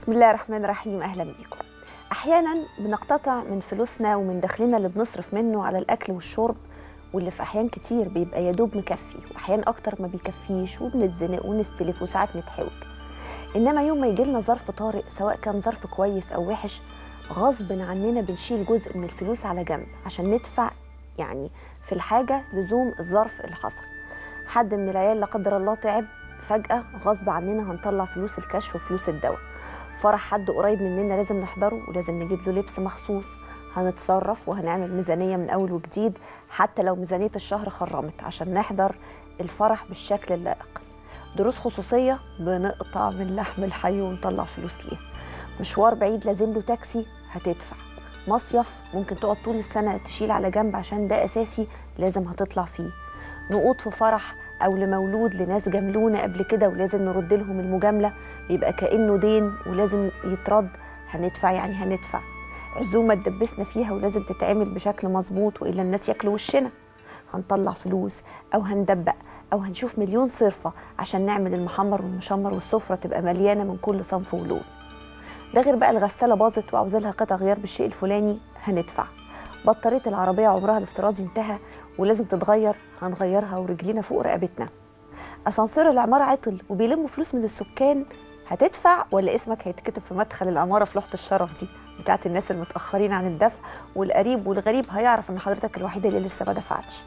بسم الله الرحمن الرحيم اهلا بيكم احيانا بنقتطع من فلوسنا ومن دخلنا اللي بنصرف منه على الاكل والشرب واللي في احيان كتير بيبقى يا دوب مكفي واحيان اكتر ما بيكفيش وبنتزنق ونستلف وساعات نتحوج انما يوم ما يجي لنا ظرف طارئ سواء كان ظرف كويس او وحش غصب عننا بنشيل جزء من الفلوس على جنب عشان ندفع يعني في الحاجه لزوم الظرف اللي حصل حد من العيال لا قدر الله تعب فجاه غصب عننا هنطلع فلوس الكشف وفلوس الدواء فرح حد قريب مننا لازم نحضره ولازم نجيب له لبس مخصوص هنتصرف وهنعمل ميزانيه من اول وجديد حتى لو ميزانيه الشهر خرمت عشان نحضر الفرح بالشكل اللائق دروس خصوصيه بنقطع من لحم الحي ونطلع فلوس ليه مشوار بعيد لازم له تاكسي هتدفع مصيف ممكن تقعد طول السنه تشيل على جنب عشان ده اساسي لازم هتطلع فيه نقود في فرح او لمولود لناس جاملونا قبل كده ولازم نرد لهم المجامله يبقى كانه دين ولازم يترد هندفع يعني هندفع عزومه اتدبسنا فيها ولازم تتعمل بشكل مظبوط والا الناس ياكلوا وشنا هنطلع فلوس او هندبق او هنشوف مليون صرفه عشان نعمل المحمر والمشمر والسفره تبقى مليانه من كل صنف ولون ده غير بقى الغساله باظت وعاوزة لها قطع غيار بالشيء الفلاني هندفع بطاريه العربيه عمرها الافتراضي انتهى ولازم تتغير هنغيرها ورجلينا فوق رقبتنا اسانسير العماره عطل وبيلموا فلوس من السكان هتدفع ولا اسمك هيتكتب في مدخل العماره في لوحه الشرف دي بتاعت الناس المتاخرين عن الدفع والقريب والغريب هيعرف ان حضرتك الوحيده اللي لسه ما دفعتش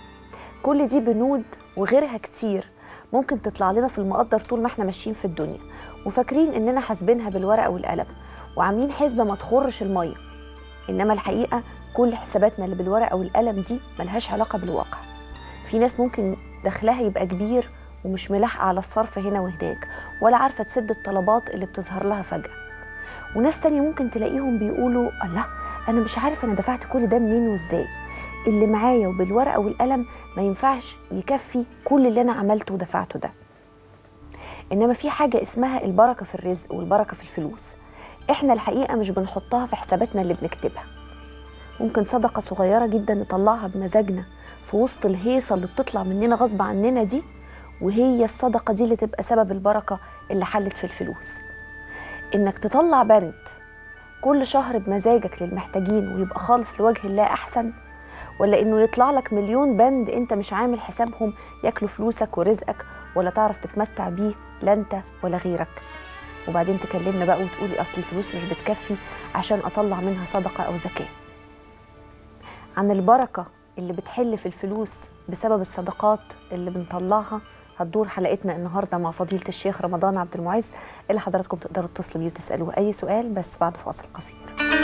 كل دي بنود وغيرها كتير ممكن تطلع لنا في المقدر طول ما احنا ماشيين في الدنيا وفاكرين اننا حاسبينها بالورقه والقلم وعاملين حسبه ما تخرش الميه انما الحقيقه كل حساباتنا اللي بالورقه والقلم دي ملهاش علاقه بالواقع في ناس ممكن دخلها يبقى كبير ومش ملاحقه على الصرف هنا وهناك ولا عارفه تسد الطلبات اللي بتظهر لها فجاه وناس تانية ممكن تلاقيهم بيقولوا الله انا مش عارف انا دفعت كل ده منين وازاي اللي معايا وبالورقه والقلم ما ينفعش يكفي كل اللي انا عملته ودفعته ده انما في حاجه اسمها البركه في الرزق والبركه في الفلوس احنا الحقيقه مش بنحطها في حساباتنا اللي بنكتبها ممكن صدقه صغيره جدا نطلعها بمزاجنا في وسط الهيصه اللي بتطلع مننا غصب عننا دي وهي الصدقه دي اللي تبقى سبب البركه اللي حلت في الفلوس انك تطلع بند كل شهر بمزاجك للمحتاجين ويبقى خالص لوجه الله احسن ولا انه يطلع لك مليون بند انت مش عامل حسابهم ياكلوا فلوسك ورزقك ولا تعرف تتمتع بيه لا انت ولا غيرك وبعدين تكلمنا بقى وتقولي اصل الفلوس مش بتكفي عشان اطلع منها صدقه او زكاه عن البركه اللي بتحل في الفلوس بسبب الصدقات اللي بنطلعها هتدور حلقتنا النهارده مع فضيله الشيخ رمضان عبد المعز اللي حضراتكم تقدروا تتصلوا بيه وتسالوه اي سؤال بس بعد فاصل قصير